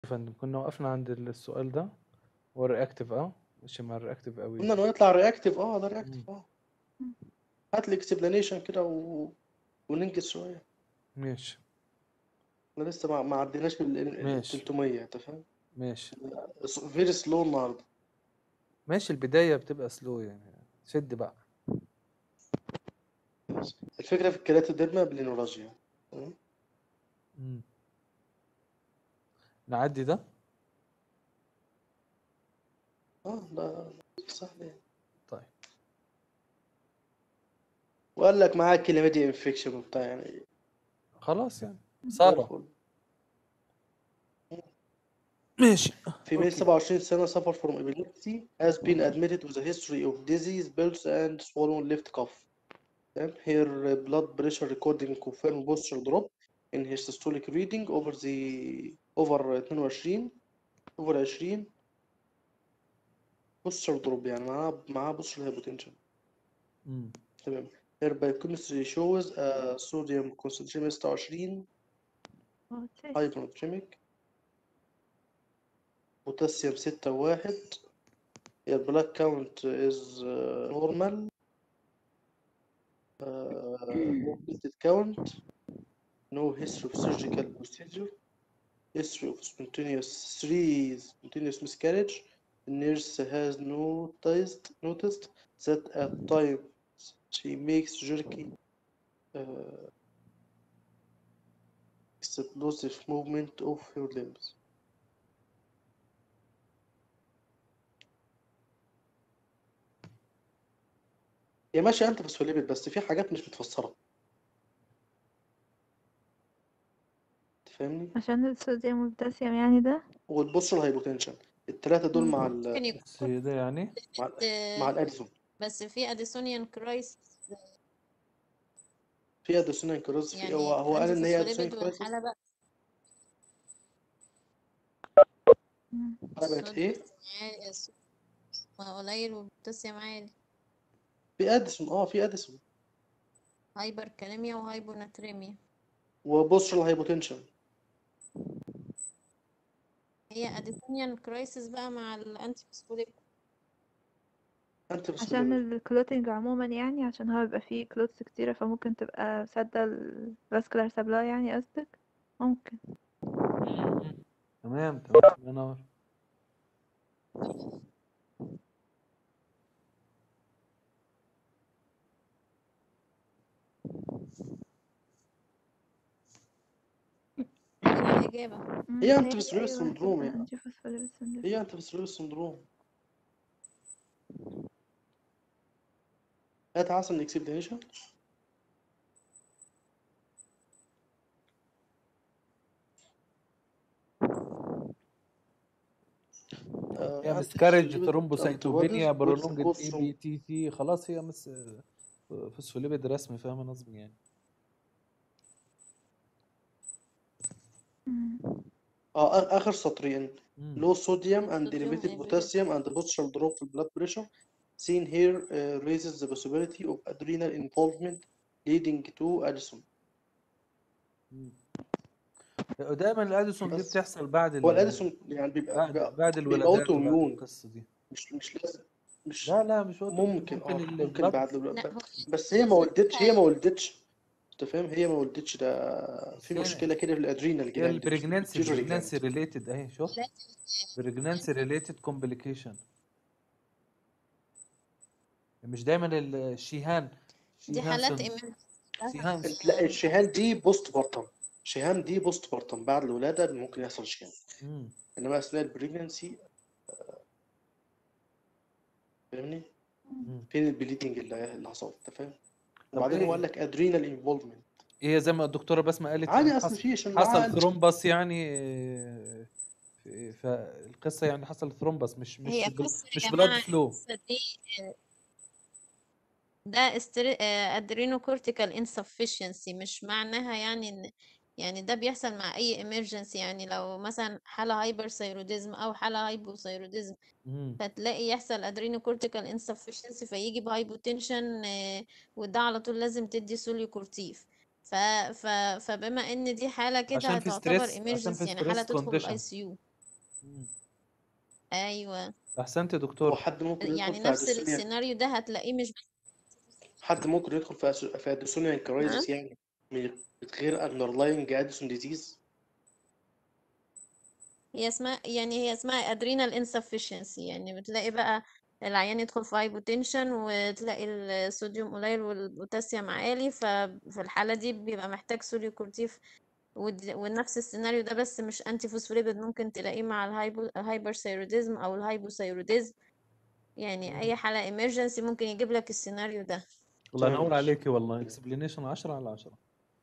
فندم كنا وقفنا عند السؤال ده والرياكتيف اه ماشي مع الرياكتيف قوي قلنا انه يطلع رياكتيف اه ده مم. رياكتيف اه هات لي اكسبلانيشن كده و... وننجز شويه ماشي احنا لسه ما ما عديناش من ال ماشي 300 انت فاهم ماشي فيري سلو النهارده ماشي البداية بتبقى سلو يعني شد بقى الفكره في الكراتوديرما بالانوراجيا تمام مم. نعدي ده اه لا سهل يعني طيب وقال لك معاه كلاميديا انفكشن وبتاع يعني خلاص يعني زي سارة الفل ماشي female اوكي 27 سنة suffer from epilepsy has been admitted with a history of dizzy spells and swollen left cuff تمام her uh, blood pressure recording confirmed posture drop in her systolic reading over the over 22 over 20 posture drop يعني معاه معاه posture hypotension مم. تمام her biochemistry shows a sodium concentration 26 اه تشيك hyponatremic بوتاسيوم ستة واحد هي البلاك كاونت is uh, normal uh, no platelet count no history of surgical procedure history of spontaneous three spontaneous miscarriage the nurse has noticed noticed that at times she makes jerky uh, explosive movement of her limbs هي ماشية انت بس بس في حاجات مش متفسرة تفهمني عشان الصوديوم والبوتاسيوم يعني ده والبوستر هايبوتنشن التلاتة دول مم. مع ممكن ال بس يكون ده يعني مع ال مع الاديسون بس في اديسونيان كرايس في اديسونيان كروز في يعني هو هو قال ان هي اديسونيان الفوسفوليبيد كروز والحالة بقى مم. بقت ايه الصوديوم عالي ما قليل والبوتاسيوم عالي في اديسون اه في اديسون هايبر كاليميا وهايبوناتريميا وبوستر هايبوتنشن هي اديسونيان كرايسيس بقى مع الانتي فوسفوليبيد انت عشان الكلوتينج عموما يعني عشان هو بيبقى فيه كلوتس كتيرة فممكن تبقى سادة الفاسكولار سبلاي يعني قصدك ممكن مم. تمام تمام الله ينور هنا الإجابة مم. هي هي انت بس أيوة سندروم هتبقى يعني anti-phospholipid syndrome. هي انت بس سندروم هات عسل اكسبلانيشن هي مسكارج ترومبوسايتوبينيا برولونج اي بي تي تي خلاص هي مس فوسفوليبيد رسمي فاهم نصب يعني مم. اه آ- اخر سطرين مم. low sodium and Sodium elevated elevated. potassium and postural drop في blood pressure seen here uh, raises the possibility of adrenal involvement leading to Addison مم. دايما الاديسون دي بس. بتحصل بعد ال... هو الاديسون يعني بيبقى بعد بيبقى, بعد بيبقى الولادات وبعد autoimmune. القصه دي مش مش لازم مش لا لا مش وقت ممكن ممكن اه ال- ممكن البلد. بعد لا الولادة هو بس هي ما ولدتش هي ما ولدتش انت فاهم هي ما ولدتش ده في هي- مشكلة كده في الادرينال هي جلاند البريجنانسي pituitary البريجنانسي gland. ريليتد اهي شوف بريجنانسي ريليتد كومبليكيشن مش دايما الشيهان دي شيهان حالات سن- إيمان شيهان لا الشهان دي بوست بارتم شهان دي بوست بارتم بعد الولادة ممكن يحصل شهان مم. انما اثناء البريجنسي فاهمني مم. فين البليدنج اللي اللي حصل انت فاهم طب وبعدين إيه؟ هو قال لك ادرينال انفولفمنت هي زي ما الدكتوره بسمه قالت عادي يعني اصل حصل, في عشان حصل معاه ثرومبس يعني آه، في- فالقصه يعني حصل ثرومبس مش مش هي بل- بص يا مش جماعة بلاد فلو القصة دي آه، ده استر... ادرينوكورتيكال insufficiency مش معناها يعني ان يعني ده بيحصل مع اي emergency يعني لو مثلا حالة هايبرثايروديزم او حالة هايبوثايروديزم فتلاقي يحصل adrenocortical insufficiency فيجي بهايبوتنشن وده على طول لازم تدي سوليوكورتيف ف... ف... فبما ان دي حالة كده عشان في هتعتبر stress- عشان في emergency يعني حالة stress تدخل condition. الاي سي يو مم. ايوه احسنت يا هو دكتور حد ممكن يدخل يعني في نفس اديسونيان السيناريو ده هتلاقيه مش حد ممكن يدخل في أس- في اديسونيان ها كرايزس يعني من غير اندرلاينج اديسون ديزيز هي اسمها يعني هي اسمها adrenal insufficiency يعني بتلاقي بقى العيان يدخل في hypotension وتلاقي الصوديوم قليل والبوتاسيوم عالي ففي الحالة دي بيبقى محتاج سوليوكورتيف ود- ونفس السيناريو ده بس مش انتي فوسفوليبيد ممكن تلاقيه مع الهايبو الهايبرثايروديزم او الهايبوثايروديزم يعني اي حالة emergency ممكن يجيب لك السيناريو ده الله تمام ينور ماشي عليكي والله اكسبلينيشن 10 على 10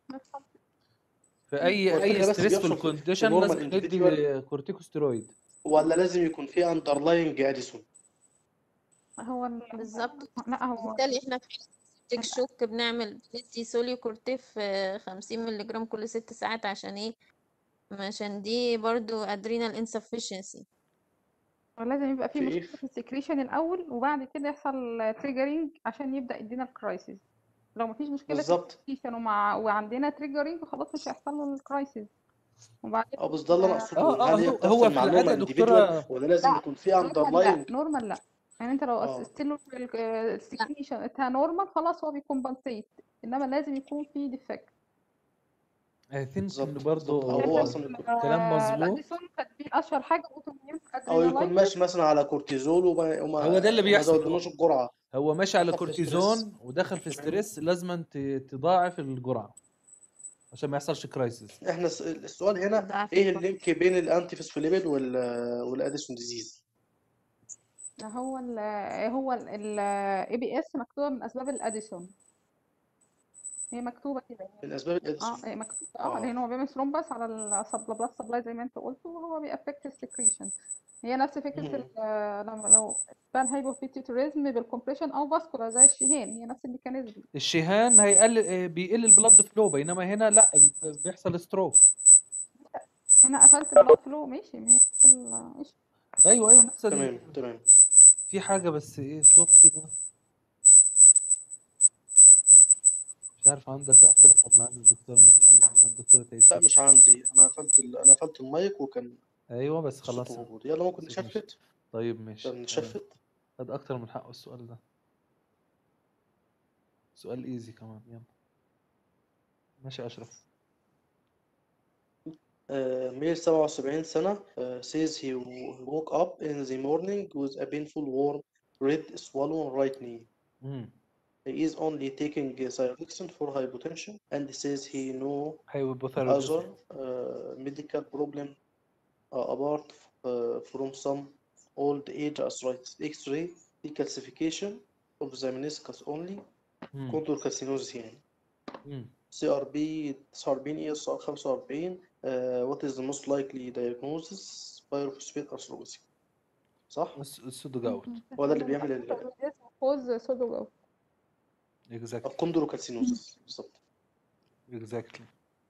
في هو اي اي الفكرة بس ستريسفul بيحصل في في كونديشن نورمال لازم انديفيديوال ندي كورتيكوستيرويد ولا لازم يكون في اندرلاينج اديسون هو ال... بالظبط لا هو بالتالي احنا في حالة سيبتيك شوك بنعمل بندي سوليوكورتيف خمسين مللي جرام كل ست ساعات عشان ايه عشان دي برضو adrenal insufficiency لازم يبقى في في ايه مشكلة في السكريشن الأول وبعد كده يحصل تريجرينج عشان يبدأ يدينا الكرايسيس لو مفيش مشكلة في بالظبط السكريشن ومع وعندنا تريجرينج خلاص مش هيحصل له الكرايسيس وبعدين اه بس ده اللي انا آه، اقصده اه اه هل هي هو هو بتحصل في مع العاده نورمال يا انديفيديوال دكتوره ولا لازم لا يكون في نورمال لا اندرلاينج نورمال لا يعني انت لو اه اسست له السكريشن بتاع نورمال خلاص هو بيكمبنسيت انما لازم يكون في ديفكت اي ثينك ان بالظبط بالظبط برضه او هو شايفة اصلا يكون كلام مظبوط الاديسون كاتبين اشهر حاجة اوتوميون او يكون ادرينالايتس ماشي مثلا على كورتيزول وما هو وما ده اللي وما بيحصل هو زودناش الجرعه هو ماشي على دخل في ستريس كورتيزون ودخل في تمام ستريس لازم تضاعف الجرعه عشان ما يحصلش كرايسيس احنا الس- السؤال هنا ضعف ايه الجرعة اللينك بين الانتي فوسفوليبيد وال والاديسون ديزيز هو ال هو الاي بي اس مكتوبة من اسباب الاديسون هي مكتوبة كده يعني من اسباب الاديسون اه هي مكتوبة اه اه لان هو بيعمل ثرومبس على البلاد سبلاي زي ما انت قلت وهو بيأفكت السكريشن هي نفس فكرة مم. ال- لما لو بان هايبوبيتيتوريزم بالكمبريشن او فاسكولار زي الشهان هي نفس الميكانيزم الشهان هيقلل آه، بيقل البلد فلو بينما هنا لا بيحصل ستروك هنا قفلت البلاد فلو ماشي ما هي نفس ال- ماشي ايوه ايوه نفس ال- تمام تمام في حاجه بس ايه صوت كده مش عارف عندك اعترف ولا عند الدكتور من الدكتوره لا تيسير مش عندي انا قفلت ال... انا قفلت المايك وكان ايوه بس الصوت خلاص موجود يلا ممكن الصوت مش نشفت طيب ماشي طب تمام نشفت خد اكتر من حقه السؤال ده سؤال ايزي كمان يلا ماشي يا اشرف Uh, male 77 سنة uh, says he w- woke up in the morning with a painful warm red swollen right knee. امم He is only taking uh, Cyroxin for hypotension and says he no هايبوثايروديزم other uh, medical problem uh, apart uh, from some old age arthritis. X-ray decalcification of the meniscus only امم contour calcinosis يعني. امم CRB 49 ES 45 uh, what is the most likely diagnosis pyrophosphate arthropathy صح؟ السودو جاوت هو ده اللي بيعمل ال كوز سودو جو اكزاكتلي الكوندروكالسينوزس بالظبط اكزاكتلي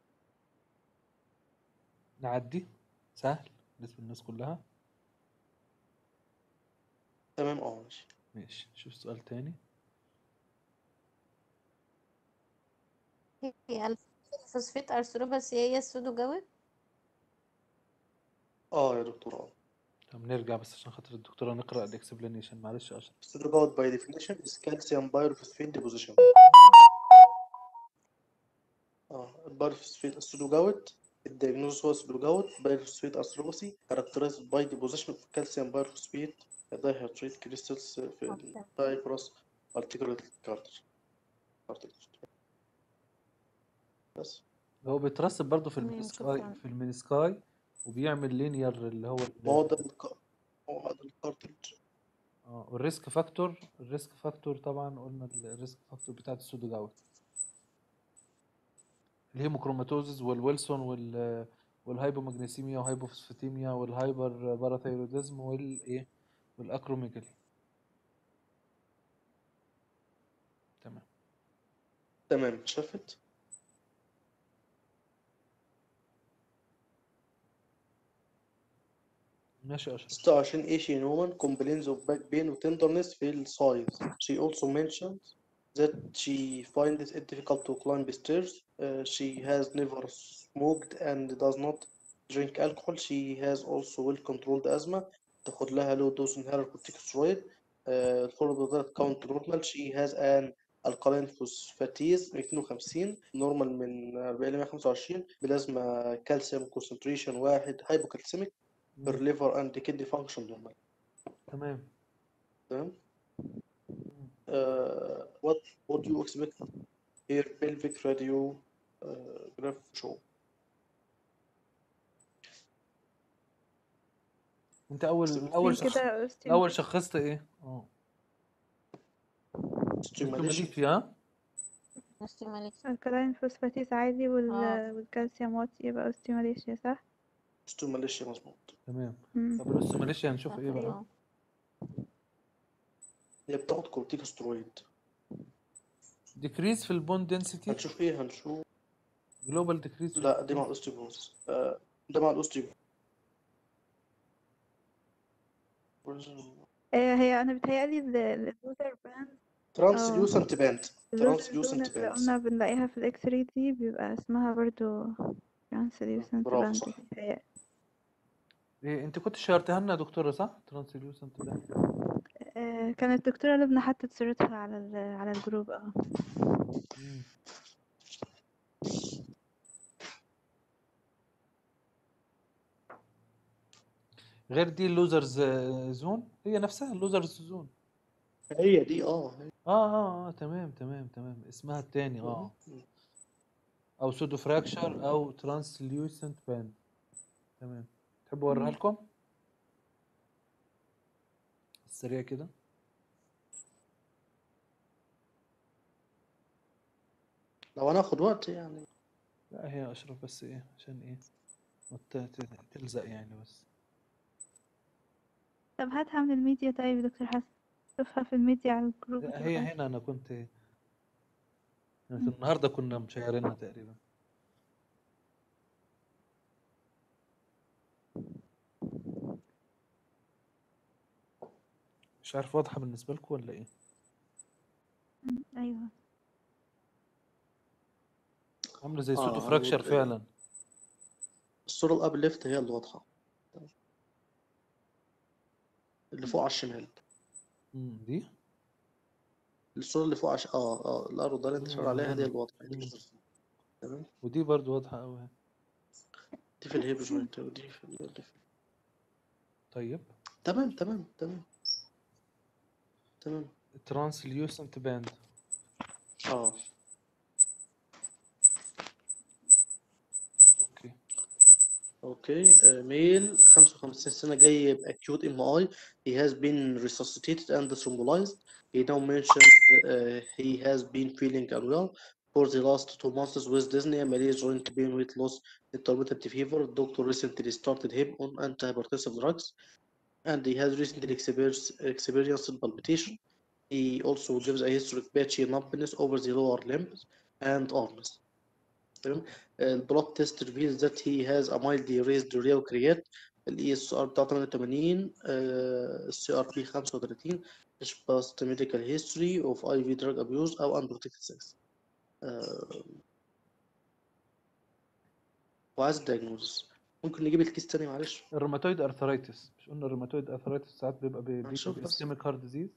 نعدي سهل بالنسبه للناس كلها تمام اه ماشي ماشي شوف سؤال تاني هي الفوسفيت ارثروباثي هي السودو جوت اه يا دكتور اه طب نرجع بس عشان خاطر الدكتوره نقرا الاكسبلانيشن معلش يا اشرف Pseudogout by definition is calcium pyrophosphate deposition اه البايروفوسفيت السودوجاوت الدياجنوز هو السودوجاوت بايروفوسفيت arthropathy characterized by deposition of calcium pyrophosphate dihydride crystals في الفايبرس articulate cartilage cartilage بس هو بيترسب برضه في تمام المنسكاي شكرا في المنسكاي وبيعمل لينير اللي هو ال- ما هو ده الك... هو هذا الكارتلج اه والريسك فاكتور الريسك فاكتور طبعا قلنا الريسك فاكتور بتاعت السودو جاوت الهيموكروماتوزز والويلسون وال والهايبومagnesemia وهايبوفوسفاتيميا والهايبر باراثايروديزم والايه والاكروميجالي تمام تمام شفت ماشي يا اشرف 26 Asian woman complains of back pain و tenderness في الsides. She also mentioned that she finds it difficult to climb stairs. Uh, she has never smoked and does not drink alcohol she has also well controlled asthma تاخد لها low dose inhaler corticosteroid uh, الفولو blood count normal she has an alkaline phosphatase 250 normal من 40 ل 125 بلازما كالسيوم concentration واحد hypocalcemic her مم. liver and kidney function normal تمام تمام uh, what would you expect her pelvic radio uh, graph show انت اول اول في شخص كده أوستيو اول شخصت ايه اه stimulation ماليشيا ها stimulation الكلاين فوسفاتيز عادي وال... اه والكالسيوم واطي يبقى أوستيوماليشيا صح؟ stimulation مظبوط تمام مم. طب الاس ماليشيا هنشوف ايه بقى اه هي بتاخد كورتيكوسترويد ديكريز في البون دنسيتي هنشوف ايه هنشوف جلوبال ديكريز لا دي مع الاوستيوبروز آه، ده مع الاوستيوبروز آه، هي أنا بتهيألي ال- اللوزر باند ترانسليوسنت باند اللوزر ترانسليوسنت زون اللي باند قلنا بنلاقيها في الإكس راي دي بيبقى اسمها برضو translucent برافو باند صح بتهيألي إيه انت كنت شيرتها لنا يا دكتوره صح ترانسليوسنت ده آه، كانت الدكتورة لبنى حطت صورتها على ال... على الجروب اه مم. غير دي اللوزرز زون هي نفسها اللوزرز زون هي دي اه هي. اه اه اه تمام تمام تمام اسمها التاني اه او سودو فراكشر او ترانسليوسنت باند تمام تحبوا اوريها مم. لكم السريع كده لو انا اخد وقت يعني لا هي اشرف بس ايه عشان ايه ما ت- ت- تلزق يعني بس طب هاتها من الميديا طيب يا دكتور حسن شوفها في الميديا على الجروب لا هي وتبقى هنا انا كنت يعني مم. النهارده كنا مشيرينها تقريبا مش عارف واضحة بالنسبة لكم ولا ايه مم. أيوه عاملة زي اه سودو انا فراكشر بقول فعلا الصورة الاب ليفت هي اللي واضحة اللي فوق على الشمال مم، دي الصورة اللي فوق عش... اه اه الارض اللي انت شاور عليها دي مم، اللي واضحة دي مم. مش تمام ودي برضو واضحة اوي دي في الهيب جوينت ودي في ال- في- طيب تمام تمام تمام تمام ترانسليوسنت باند اه اوكي اوكي ميل 55 سنة جاي بأكيوت ام اي he has been resuscitated and thrombolized he now mentioned uh, he has been feeling unwell for the last two months with dyspnea malaise joint pain weight loss intermittent fever doctor recently started him on antihypertensive drugs and he has recently experienced experienced palpitation he also gives a history of patchy numbness over the lower limbs and arms تمام البلاد تيست reveals that he has a mildly raised urea create الاي اس ار بتاعه 88 السي ار بي 35 مش past medical history of IV drug abuse او unprotected sex آه، وعايز diagnosis ممكن نجيب الكيس تاني معلش الروماتويد ارثرايتس مش قلنا الروماتويد ارثرايتس ساعات بيبقى بي- بيبقى هنشوف بس. باسكيميك هارت ديزيز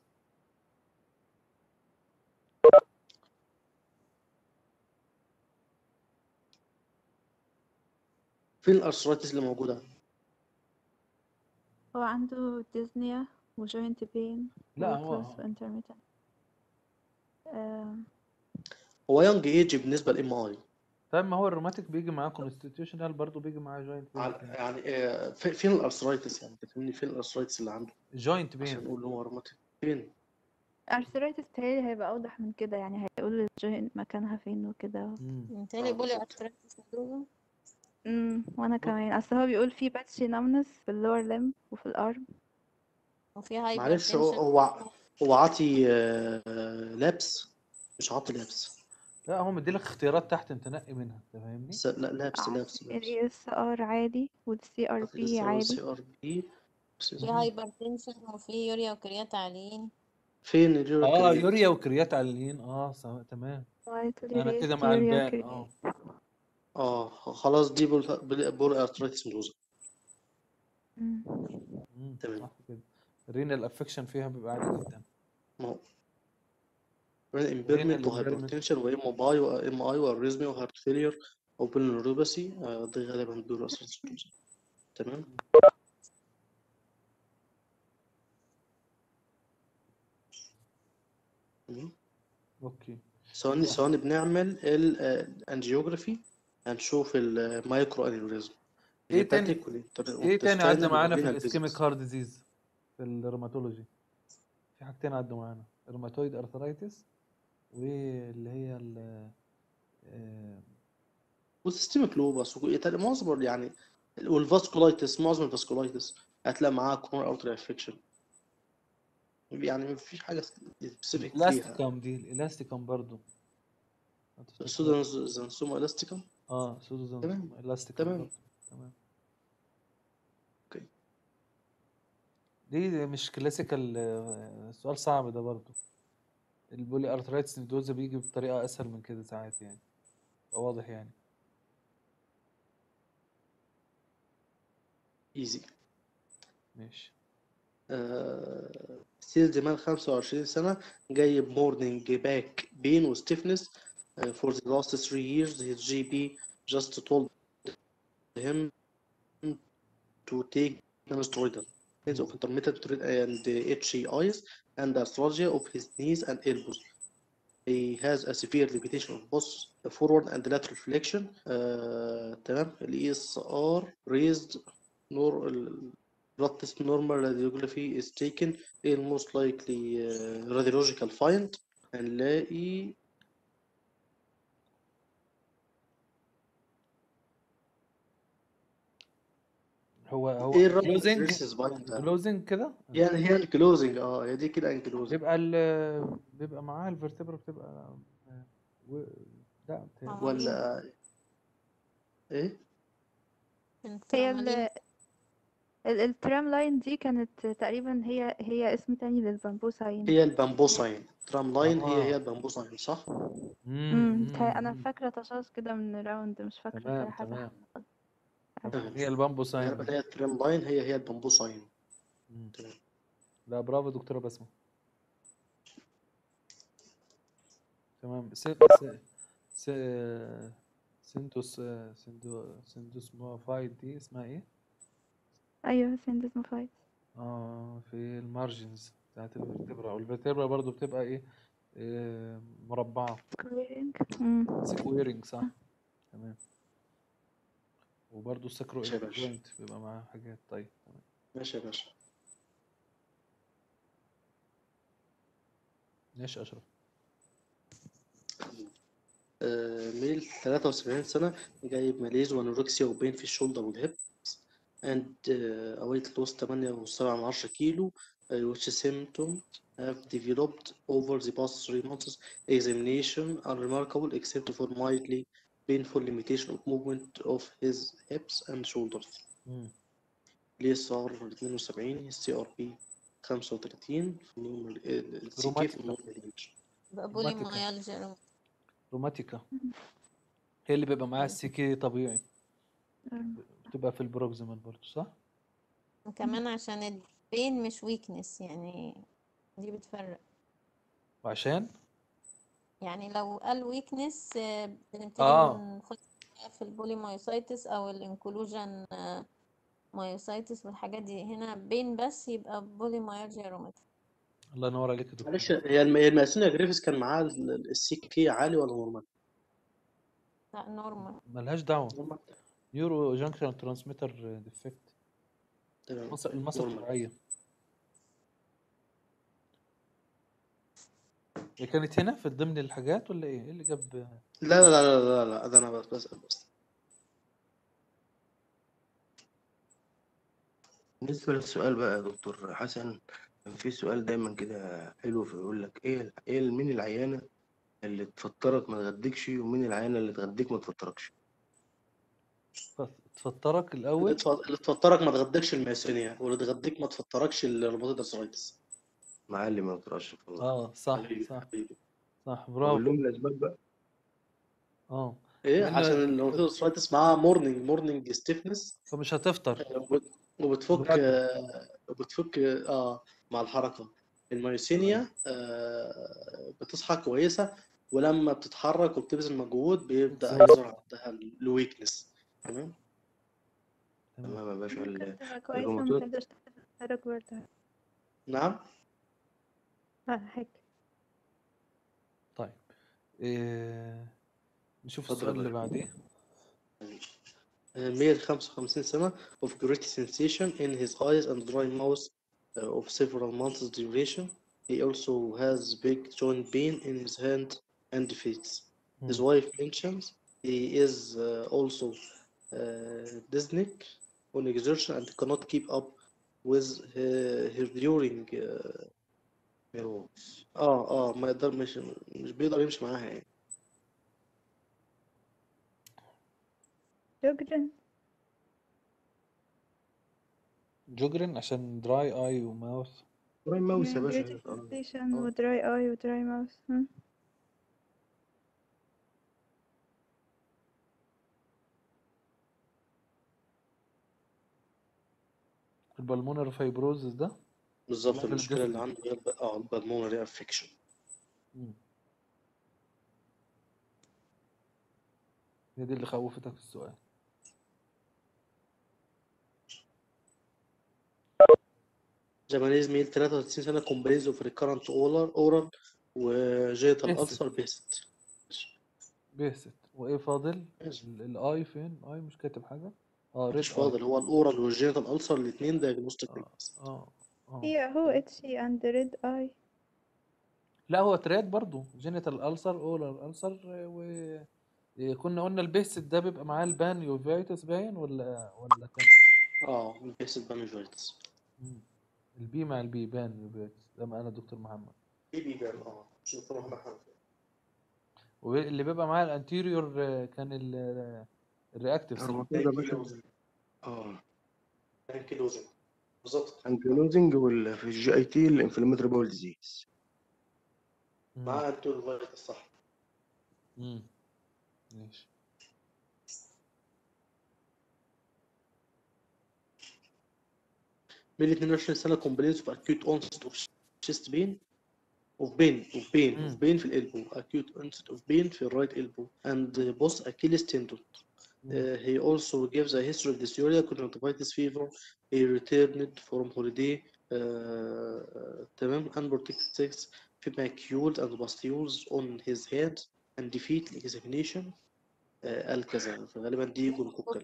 فين الارثرايتس اللي موجودة هو عنده ديزنيا وجوينت بين لا weight هو loss وintermittent آم، هو يونج ايج بالنسبة للام اي طيب ما هو الروماتيك بيجي معاه كونستيتيوشنال برضه بيجي معاه جوينت بين يعني آه، في- فين الارثرايتس يعني تفهمني فين الارثرايتس اللي عنده جوينت عشان بين نقول هو روماتيك فين arthritis بتهيألي هيبقى أوضح من كده يعني هيقول الجوينت مكانها فين وكده مم. متهيألي اه بولي بالظبط arthritis syndrome امم وانا كمان اصل هو بيقول في باتشي نمنس في اللور لمب وفي الارم وفي معلش هو hypertension هو هو عاطي آه، لابس مش عاطي لابس لا هو مديلك اختيارات تحت انت نقي منها انت فاهمني بس لا لابس لابس لابس ال اس ار عادي والسي ار بي عادي سي ار بي في hypertension وفي يوريا وكريات عاليين فين اليورو اه كريات يوريا وكريات عاليين اه سواء تمام انا كده مع الباقي اه اه خلاص دي بول بول بول ارترايتس نودوزا مم. مم. تمام. صح كده الرينال افكشن فيها بيبقى عالي جدا ما هو امبيرمنت impairment. وهايبرتنشن وام اي وام اي واريزميا وهارت فيلير او بالنيوروباثي دي غالبا بيقولوا ارترايتس نودوزا تمام تمام. اوكي ثواني ثواني بنعمل الانجيوجرافي هنشوف المايكرو انيوريزم إيه تاني- الهيباتيك والإنتر- ايه تاني عدى والintestinal معانا في والrenal الاسكيميك disease. هارت ديزيز في الروماتولوجي في حاجتين عدوا معانا روماتويد ارثرايتس واللي هي ال آه، والسيستميك لوبس وإيطاليا معظم يعني والفاسكولايتس معظم الفاسكولايتس هتلاقي معاها كورونر ارتري افكشن يعني مفيش حاجه سبيسيفيك فيها الاستيكام دي الاستيكام برضو هتفتكرها؟ سودانسوما الاستيكم اه سودوزان تمام. الاستيكام تمام. برضو. تمام اوكي دي مش كلاسيكال آه، سؤال صعب ده برضو البولي ارثرايتس نيدوزا بيجي بطريقة اسهل من كده ساعات يعني يبقى واضح يعني ايزي ماشي ستيل زمان 25 سنة جايب مورنينج باك بين وستيفنس for the last three years his GP just told him to take non-steroidal means of intermittent treat- and HCIs and arthralgia of his knees and elbows. He has a severe limitation of both the forward and lateral flexion. Uh, تمام ال ESR raised nor ال- blood test normal radiography is taken ايه ال most likely uh, radiological find هنلاقي هو هو ايه الرقم كلوزنج versus bind ده؟ كلوزنج كده يعني هي الكلوزنج اه هي دي كده انكلوزنج بيبقى ال بيبقى معاها الفرتبرا بتبقى و... لا بتهيألي. ولا ايه هي انترامالين ال ال- الترام لاين دي كانت تقريبا هي هي اسم تاني للبامبوساين هي البامبوساين ترام لاين هي آه. هي البامبوساين صح مم، امم مم، انا مم. فاكره تشخيص كده من راوند مش فاكره تمام كده حاجه تمام تمام. هي البامبو ساين غالبا هي الترام لاين هي هي البامبوساين مم. تمام. لا برافو دكتورة بسمة تمام س... س... س... سنتوس سندو سندوس موفايد دي اسمها ايه؟ ايوه سيندسموفايد اه في المارجنز بتاعت الفرتبرا والفرتبرا برضو بتبقى ايه آه، مربعة سكويرنج امم سكويرنج صح تمام وبرضو السكرو ماشي يا باشا. جوينت بيبقى معاه حاجات طيب تمام ماشي يا باشا ماشي اشرف آه، ميل 73 سنة جايب ماليز وانوركسيا وبين في الشولدر والهيب and uh, a weight loss 8.7 كيلو uh, which symptom have developed over the past three months examination unremarkable except for mildly painful limitation of movement of his hips and shoulders مم. الاس ار 72 السي ار بي 35 في النورمال السي كي في روماتيكا. النورمال رينج بقى بولي روماتيكا. مايالجيا روماتيكا هي اللي بيبقى معاها السيكي طبيعي بتبقى في البروكسيمال برضو صح؟ وكمان عشان البين مش ويكنس يعني دي بتفرق وعشان يعني لو قال ويكنس بنبتدي آه. نخش في البوليمايوسايتس او الانكلوجن مايوسايتس والحاجات دي هنا بين بس يبقى بوليمايالجيا روماتيك الله ينور عليك يا دكتور معلش هي الم- هي الماسينيا جريفيس كان معاه السي كي عالي ولا نورمال؟ لا نورمال ملهاش دعوة نورمال نيورو جانكشن ترانسميتر ديفكت تمام المصل المصل نورمال. الطبيعية هي كانت هنا في ضمن الحاجات ولا ايه؟ ايه اللي جاب لا لا لا لا لا لا ده انا بس بسأل بس بالنسبة للسؤال بقى يا دكتور حسن كان في سؤال دايما كده حلو فيقول لك ايه ال- ايه ال- مين العيانة اللي تفطرك ما تغديكش ومين العيانة اللي تغديك ما تفطركش ف- تفطرك اللي الأول تف- اللي تفطرك ما تغدكش الماسينيا واللي تغديك ما تفطركش الروماتويد ارثرايتس معلم ما تقراش والله اه صح حبيبي صح حبيبي صح اقول برافو لهم الاسباب بقى اه ايه لأن عشان الروماتويد معاها مورنينج مورنينج ستيفنس فمش هتفطر وبتفك مجدد. آه، وبتفك اه مع الحركة الميوسينيا آه بتصحى كويسة ولما بتتحرك وبتبذل مجهود بيبدأ بالظبط. يظهر عندها الويكنس تمام تمام تمام يا باشا ال- ممكن تبقى كويسة الروماتويد ومتقدرش تتحرك برضه نعم ولا حاجة طيب إيه... نشوف اتفضل السؤال يا اللي باشا. بعديه male 55 سنة of great sensation in his eyes and dry mouth uh, of several months duration. He also has big joint pain in his hand and feet. His مم. wife mentions he is uh, also uh, dyspneic on exertion and cannot keep up with her, her during uh, اه اه ما يقدر مش مش بيقدر يمشي معاها يعني شكرا جوجرين عشان دراي اي وماوث برايم ماوس يا Yeah, باشا great آه. sensation آه. و dry eye و dry mouth هم. البلمونر فايبروزس ده بالظبط ممكن المشكلة اللي الجسم. عنده هي الب- اه البلمونري افكشن مم. هي دي اللي خوفتك في السؤال جابانيز ميل 33 سنة كومبريز اوف ريكارنت اورال اورال وجيتال بيست. ألسر بيست بيست وايه فاضل ماشي. ال- الاي فين اي مش كاتب حاجه اه ريد مش فاضل هو الاورال والجينيتال ألسر الاثنين دايجنوستيك اه اه اه هي هو itchy and red eye لا هو ترياد برضو جينيتال ألسر اولر ألسر و إيه، كنا قلنا البيست ده بيبقى معاه البان يوفيتس باين ولا ولا كان اه البيست بانجويتس مم. البي مع البي بان يوفيتس ده معانا دكتور محمد ايه بيبان اه مش دكتور محمد حنفي واللي بيبقى معاه الانتيريور آه، كان ال- الرياكتيف صح؟ الروماتويد يا باشا اه انكيلوزن بالظبط انكلوزنج وال في الجي اي تي الانفلاماتوري باول ديزيز مم. مع انتو فيروس صح مم. ماشي ميل 22 سنة كومبلينز اوف اكيوت اونست اوف شيست بين اوف بين اوف بين مم. اوف بين في الالبو اكيوت اونست اوف بين في الرايت البو اند بوس اكيليس تندون مم. Uh, he also gives a history of dysuria, conjunctivitis fever. He returned from holiday. Uh, uh, تمام unprotected sex في macules and pustules on his head and defeat examination. Uh, قال كذا فغالبا دي جونوكوكال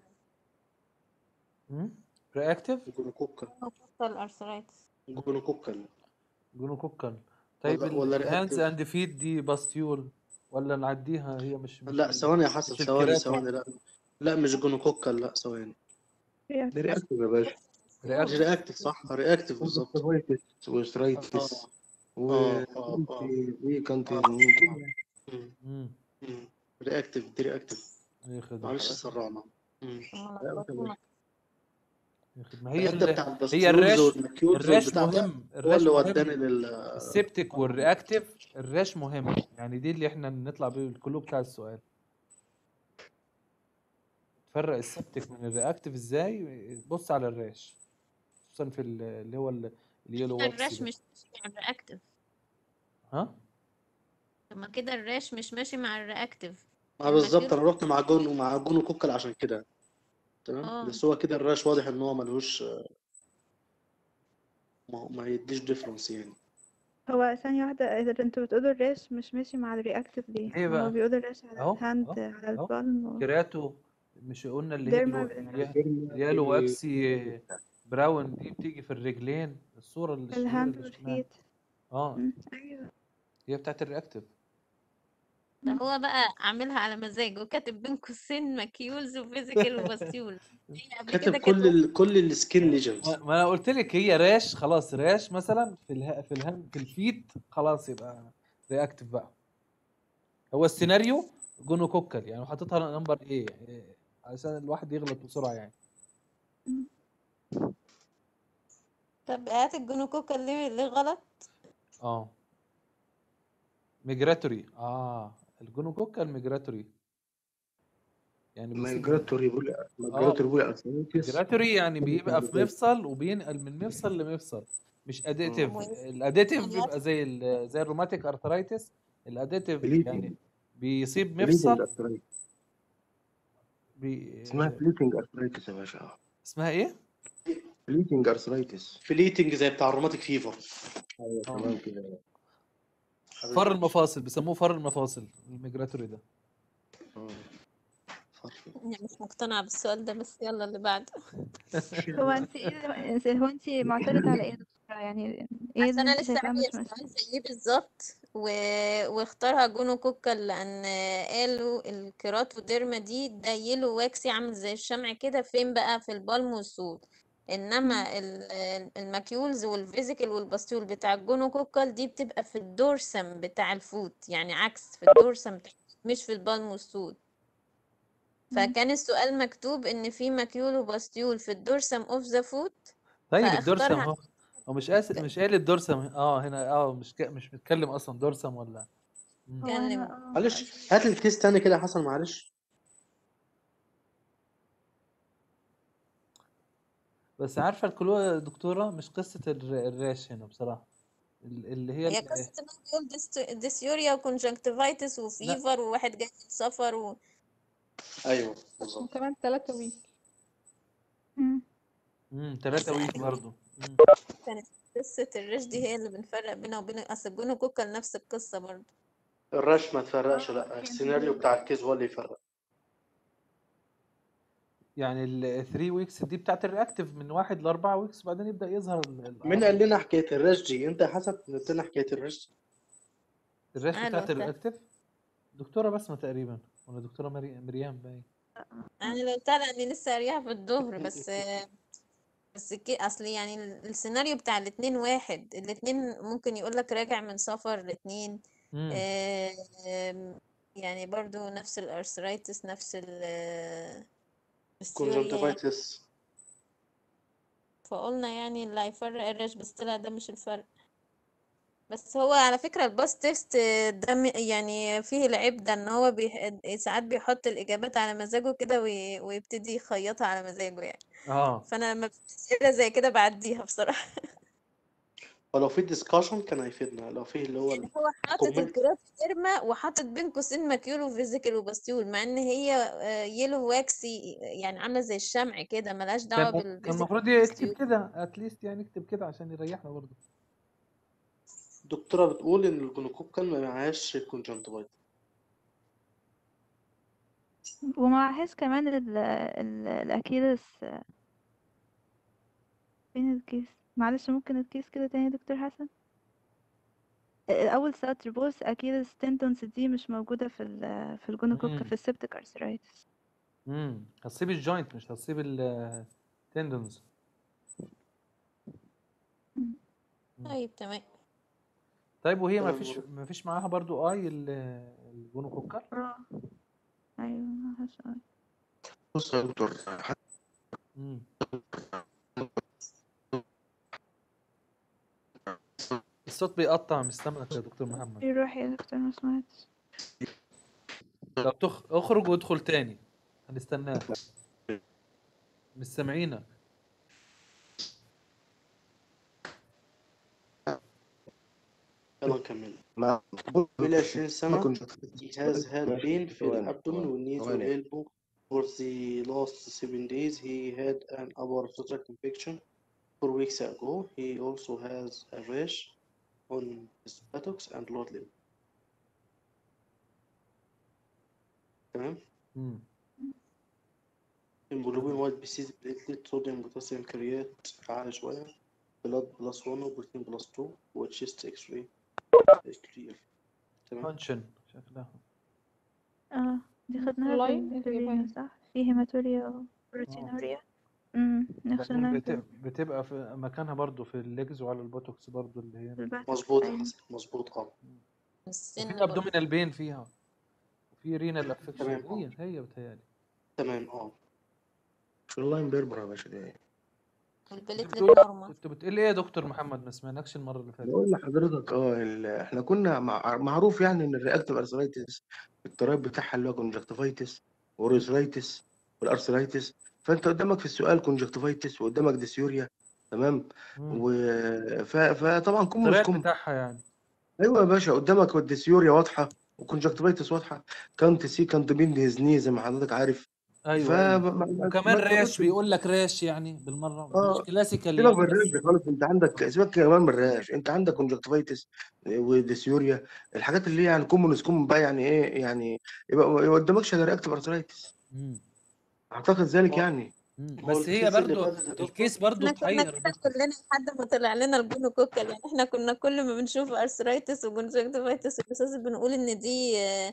مم. رياكتيف جونوكوكال الارثرايتس جونوكوكال جونوكوكال طيب ولا ولا الهاندز reactive. اند فيت دي باستيول ولا نعديها هي مش مش لا ثواني يا حسن مش ثواني الكراتو. ثواني لا لا مش جونوكوكال لا ثواني react ده رياكتيف يا باشا مش رياكتيف رياكتيف صح رياكتيف بالظبط كونجكتيفايتس وسترايتس اه و اه اه اه وكانت آه. مم. امم مم. رياكتيف دي رياكتيف اي خدمه معلش سرعنا مم. اي خدمه هي الحته ال- بتاع هي الباستيولز الريش والماكيولز الريش والبتاع ده مهم هو الريش اللي مهم وداني لل السبتك والرياكتيف الريش مهم يعني دي اللي احنا نطلع بيه الكلو بتاع السؤال تفرق السبتك من الرياكتيف ازاي بص على الريش خصوصا في ال- اللي هو ال- اليلو وابسي الراش ده مش ماشي مع الرياكتيف ها طب ما كده الراش مش ماشي مع الرياكتيف ما بالظبط الماكيول انا رحت مع جون ومع جون وكوكل عشان كده تمام اه بس هو كده الراش واضح ان هو ملهوش ما, ما يديش ديفرنس يعني هو ثانية واحدة إذا انتوا بتقولوا الريش مش ماشي مع الرياكتيف ليه؟ ليه ما هو بقى بيقولوا الريش على اهو الهاند اهو على اهو البالم و... كرياتو مش قلنا اللي هي ديرما الو- بال- اليا- اليالو وابسي براون دي بتيجي في الرجلين الصورة الشهيرة الهاند اللي شفناها والفيت اه مم، أيوه هي بتاعت الرياكتيف ده هو بقى عاملها على مزاجه وكاتب بين قوسين ماكيولز وفيزيكال وباستيول هي قبل كاتب كده كل كانت ال... كل السكين ليجندز ما ما انا قلت لك هي راش خلاص راش مثلا في اله... في الهاند في الفيت خلاص يبقى رياكتيف بقى هو السيناريو جونو كوكل يعني حاططها نمبر ايه إيه، عشان الواحد يغلط بسرعة يعني طب هات الجونوكوكا ليه ليه غلط اه ميجراتوري اه الجونو كوكل ميجراتوري يعني بيصيب مايجراتوري بولي اه مايجراتوري بولي ارثرايتس جراتوري يعني بيبقى في مايجراتوري مفصل وبينقل من مفصل لمفصل مش اديتيف مم. الاديتيف خلاص بيبقى زي ال- زي الروماتيك ارثرايتس الاديتيف بليدنج يعني بيصيب بليدنج مفصل ارثرايتس بي... اسمها بليدنج ارثرايتس يا باشا اسمها ايه؟ بليدنج ارثرايتس فليتنج زي بتاع الروماتيك فيفر ايوه اه تمام كده فر حبيبي المفاصل بيسموه فر المفاصل الميجراتوري ده مم. صرف يعني مش مقتنعة بالسؤال ده بس يلا اللي بعده هو انت ايه هو انت معترضة على ايه يا دكتورة يعني ايه عشان اللي انا انت لسه شايفاه رامية مش مسؤول السؤال زيه بالظبط و... واختارها جونو كوكال لان قالوا الكيراتوديرما دي ده يلو واكسي عامل زي الشمع كده فين بقى في البالم والسول انما ال- ال- الماكيولز والفيزيكال والباستيول بتاع الجونو كوكال دي بتبقى في الدورسم بتاع الفوت يعني عكس في الدورسم بتاع مش في البالم والسول فكان السؤال مكتوب ان في ماكيول وباستيول في الدورسم اوف ذا فوت طيب الدورسم فاختارها هو هو مش قاس مش قال الدورسم اه هنا اه مش ك... مش متكلم اصلا دورسم ولا مم. هو اتكلم انا اه معلش هات لي الكيس تاني كده يا حسن معلش بس عارفه الكلوة يا دكتوره مش قصه الر- الراش هنا بصراحه ال- اللي هي هي ال- قصة ان هو بيقول ديس- ديسيوريا وكونجكتيفايتس لا وفيفر وواحد جاي من سفر و... ايوه بالظبط وكمان ثلاثة ويك مم. امم ثلاثة ويك يعني برضه مم. كانت قصة الريش دي هي اللي بنفرق بينها وبين اصل الجونو كوكال نفس القصة برضه الرش ما تفرقش اه لا فهمت السيناريو بتاع الكيس هو اللي يفرق يعني ال 3 ويكس دي بتاعت الرياكتيف من واحد لأربعة ويكس بعدين يبدأ يظهر ال- مين الأعراض قال لنا حكايه الرش دي انت يا حسن قلت لنا حكايه الرش الراش انا بتاعت قلتها الرياكتيف دكتورة بسمة تقريبا ولا دكتورة مري... مريم باين انا لو قلتها لاني لسه قاريها في الظهر بس بس كي اصل يعني ال- السيناريو بتاع الاتنين واحد الاتنين ممكن يقولك راجع من سفر الاتنين امم آم، يعني برضو نفس الارثرايتس نفس ال السيوريا يعني كونجنتيفايتس فقلنا يعني اللي هيفرق الرش بس طلع ده مش الفرق بس هو على فكرة الباس تيست ده م- يعني فيه العيب ده ان هو بيح... ساعات بيحط الإجابات على مزاجه كده وي... ويبتدي يخيطها على مزاجه يعني اه فأنا لما بتسألة زي كده بعديها بصراحة ولو في ديسكشن كان هيفيدنا لو في اللي هو يعني هو حاطط الكومنت الكراتيرما وحاطط بين قوسين ماكيول وفيزيكال وباستيول مع ان هي آه، يلو واكسي يعني عاملة زي الشمع كده ملهاش دعوة كان كان بالفيزيكال المفروض يكتب والباستيول كده اتليست يعني يكتب كده عشان يريحنا برضه الدكتوره بتقول ان الجلوكوكال ما معهاش كونجنتيفايتس ومعهاش كمان ال ال الأكيلس فين الكيس معلش ممكن الكيس كده تاني يا دكتور حسن أول سطر بص أكيلس تندونز دي مش موجودة في ال في الجونوكوكا امم في السبتيك أرثرايتس امم هتصيب الجوينت مش هتصيب التندونز طيب تمام طيب وهي ما تمام فيش برضه ما فيش معاها برضه اي ال- الجونوكوكال اه أيوة معهاش اه بص يا دكتور امم الصوت بيقطع مش سامعك يا دكتور محمد يروح يا دكتور ما سمعتش طب تخ... اخرج وادخل تاني هنستناك مش سامعينك يلا نكمل ما حوالي 20 ما سنة كنت he has had ماشي pain في ثواني الأبدومن ثواني والكnees ثواني والelbow for the last seven days he had an upper tract infection four weeks ago he also has a rash on his buttocks and lower limb تمام امم hemoglobin white بيسيز platelet صوديوم بوتاسيوم كريات عالي شوية blood plus 1 وبروتين plus 2 وchest x-ray clear تمام فانكشن شكلها اه دي خدناها في لاين ال- في اللي الرينو باين صح في هيماتوريا اه وبروتينوريا امم نفس بعدين المرض بت... بتبقى في مكانها برضو في الليجز وعلى البوتوكس برضو اللي هي في الباتوكس مظبوط يا أيوة حسن مظبوط اه وفي السن برضه ابدومينال بين فيها وفي رينال افكشن تمام اه هي هي بتهيألي تمام اه مش اللاين بيربر يا باشا دي كنت والبليتلت بتقول نورمال كنت بتقول ايه يا دكتور محمد ما سمعناكش المرة اللي فاتت بقول لحضرتك اه ال- احنا كنا مع... معروف يعني ان الرياكتيف ارثرايتس الطريق بتاعها اللي هو كونجكتيفايتس واوريثرايتس والارثرايتس فانت قدامك في السؤال كونجكتيفايتس وقدامك ديسيوريا تمام مم. و ف... فطبعا كومونس الطريقة كوم بتاعها يعني ايوه يا باشا قدامك الديسيوريا واضحه وكونجكتيفايتس واضحه كانت سي كانت بين هيز ني زي ما حضرتك عارف ايوه ف ايوه ما- ما- وكمان ما ريش تقدرش بيقول لك ريش يعني بالمره مش اه كلاسيكال سيبك يعني من بس الريش خالص انت عندك سيبك كمان من الريش انت عندك كونجكتيفايتس وديسيوريا الحاجات اللي هي يعني كومونس كوم بقى يعني ايه يعني يبقى ما قدامكش الا رياكتيف ارثرايتس مم. اعتقد ذلك هو يعني مم. هو بس هي الكيس اللي برضو فاتت يا دكتور الكيس برضو احنا كنا تحير يا كده دكتور كلنا لحد ما طلع لنا الجونوكوكال يعني احنا كنا كل ما بنشوف ارثرايتس وجونجكتيفايتس الاساس بنقول ان دي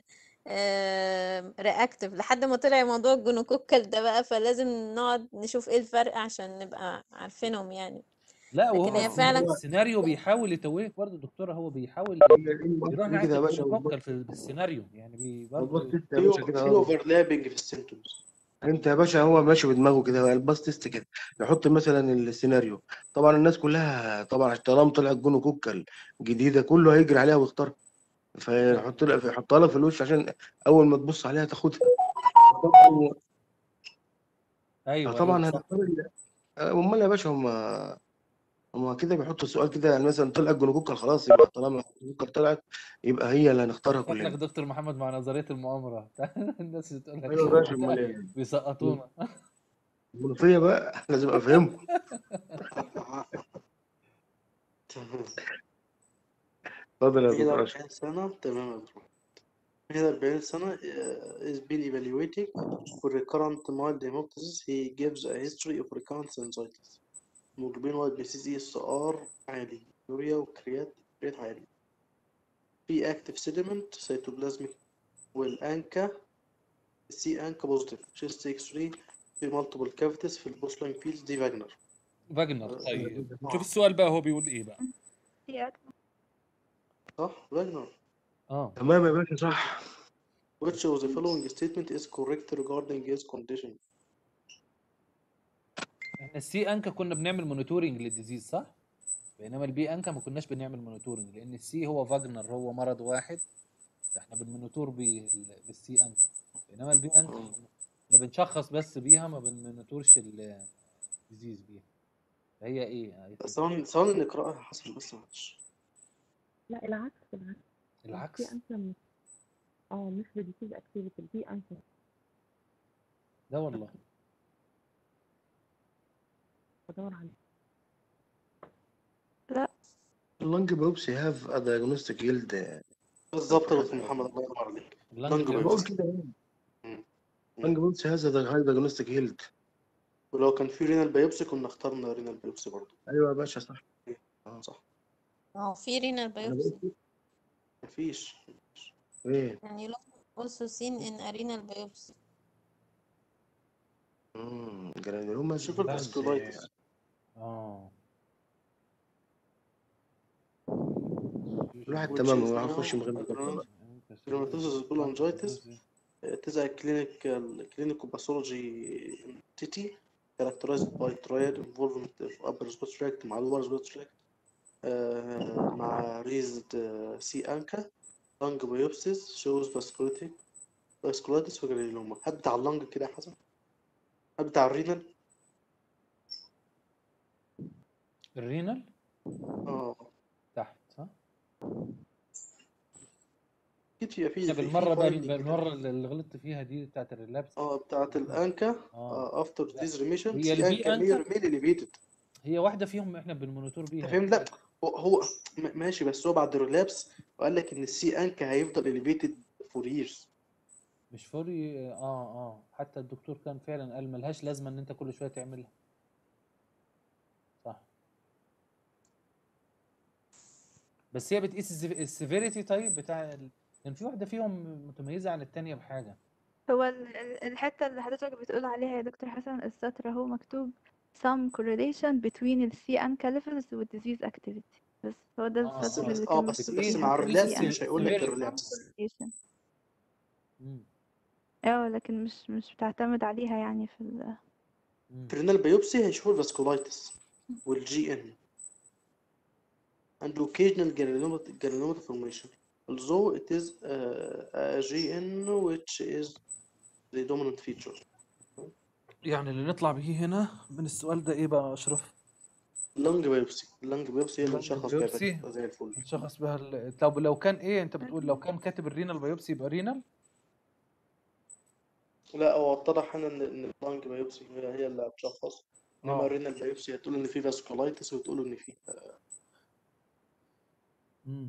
رياكتيف لحد ما طلع موضوع الجونوكوكال ده بقى فلازم نقعد نشوف ايه الفرق عشان نبقى عارفينهم يعني لا لكن وهو هي اه فعلا هو السيناريو بيحاول يتوهك برضو دكتورة هو بيحاول هي يروح هي ناحية كده يا باشا الجونوكوكال في بالسيناريو يعني بي الباص برضو تيست يا في باشا كده في اه اوفرلابنج في السيمتومز انت يا باشا هو ماشي بدماغه كده الباص تيست كده يحط مثلا السيناريو طبعا الناس كلها طبعا طالما طلعت جونو كوكل جديده كله هيجري عليها ويختار فيحط لك يحطها لك في الوش عشان اول ما تبص عليها تاخدها طبعا ايوه ايوه طبعا صح هنختار ال- امال يا باشا هم هم كده بيحطوا السؤال كده يعني مثلا طلع جونو كوكل خلاص يبقى طالما كوكل طلعت يبقى هي اللي هنختارها شكلك كلنا دكتور محمد مع نظرية المؤامرة الناس بتقول لك ايوه يا كده باشا امال ايه بيسقطونا المنوفيه بقى لازم افهمكم تمام اتفضل يا كده دكتور اشرف 40 سنة تمام يا دكتور كده 40 سنة uh, is been evaluating for recurrent mild hemoptysis he gives a history of recurrent sinusitis hemoglobin وايت بي سي اس ار عالي يوريا وكريات كريات عالي في active sediment cytoplasmic والانكا سي انكا بوزيتيف chest x ray في multiple cavities في البوسلاين فيلز دي فاجنر فاجنر طيب آه. شوف السؤال بقى هو بيقول ايه بقى في أكل. صح فاجنر اه تمام يا باشا صح which of the following statement is correct regarding his condition احنا السي انكا كنا بنعمل مونيتورنج للديزيز صح؟ بينما البي انكا ما كناش بنعمل مونيتورنج لان السي هو فاجنر هو مرض واحد احنا بنمونيتور بيه ال- بالسي انكا بينما البي انكا احنا بنشخص بس بيها ما بنمونيتورش الديزيز بيها فهي ايه؟ ثواني ثواني نقرأها حسن بس معلش لا العكس العكس العكس البي انسر مش اه مش ريديوسيز اكتيفيتي البي انسر ده والله بدور عليه لا اللنج بيوبسي هاف ا diagnostic yield بالظبط يا دكتور محمد الله ينور عليك اللنج لنج بقول بيوبسي. كده يعني مم. اللنج بيوبسي هاز ا هاي diagnostic yield ولو كان في رينال بايوبسي كنا اخترنا رينال بايوبسي برضه ايوه يا باشا صح صح اه في رينال انا بايوبسي بقول كده. مفيش ايه يعني you also seen in a renal biopsy امم جرانيوما شوف الفاسكولايتس اه الواحد which تمام is هو now هنخش من غير ما يفكر. dermatosis cholangitis It is a clinical clinical pathology entity characterized by triad involvement of upper respiratory tract مع lower respiratory tract آه، مع raised uh, C anca lung biopsies shows vasculitic vasculitis وجرانيوما حد بتاع اللنج كده يا حسن حد بتاع الرينال الرينال اه تحت صح؟ اكيد في في احنا في- في بالمره بقى finding كده. بالمره اللي غلطت فيها دي بتاعت الريلابس اه بتاعت الانكا اه uh, after لا. this remission هي C البي anca أنكا؟ may remain elevated هي واحده فيهم احنا بالمونيتور انت بيها فاهم لا هو هو م- ماشي بس هو بعد الريلابس وقال لك ان السي انكا هيفضل elevated for years مش فوري اه اه حتى الدكتور كان فعلا قال ملهاش لازمه ان انت كل شويه تعملها صح بس هي بتقيس السيفيريتي طيب بتاع ال... كان في واحده فيهم متميزه عن التانية بحاجه هو ال- ال- الحتة اللي حضرتك بتقول عليها يا دكتور حسن السطر اهو مكتوب some correlation between ال C ANCA levels وال disease activity بس هو ده آه، بس السطر آه. اللي اه كان بس مكتوب بس بتقيس فيه مع ال بتقيس الريلابس مش هيقول لك severity. الريلابس correlation مم. اه لكن مش مش بتعتمد عليها يعني في ال مم. في الرينال بايوبسي هيشوفوا الفاسكولايتس والجي ان and occasional granuloma granuloma formation although it is uh, a GN which is the dominant feature يعني اللي نطلع بيه هنا من السؤال ده ايه بقى يا اشرف اللنج بايوبسي اللنج بايوبسي هي اللي اللنج نشخص بيها بايوبسي تبقى زي الفل نشخص بها ال- طب لو كان ايه انت بتقول لو كان كاتب الرينال بايوبسي يبقى رينال لا هو اتضح هنا ان ان اللنج بايوبسي هي هي اللي هتشخص انما اه الرينال بايوبسي هتقول ان في فاسكولايتس وتقول ان في مم.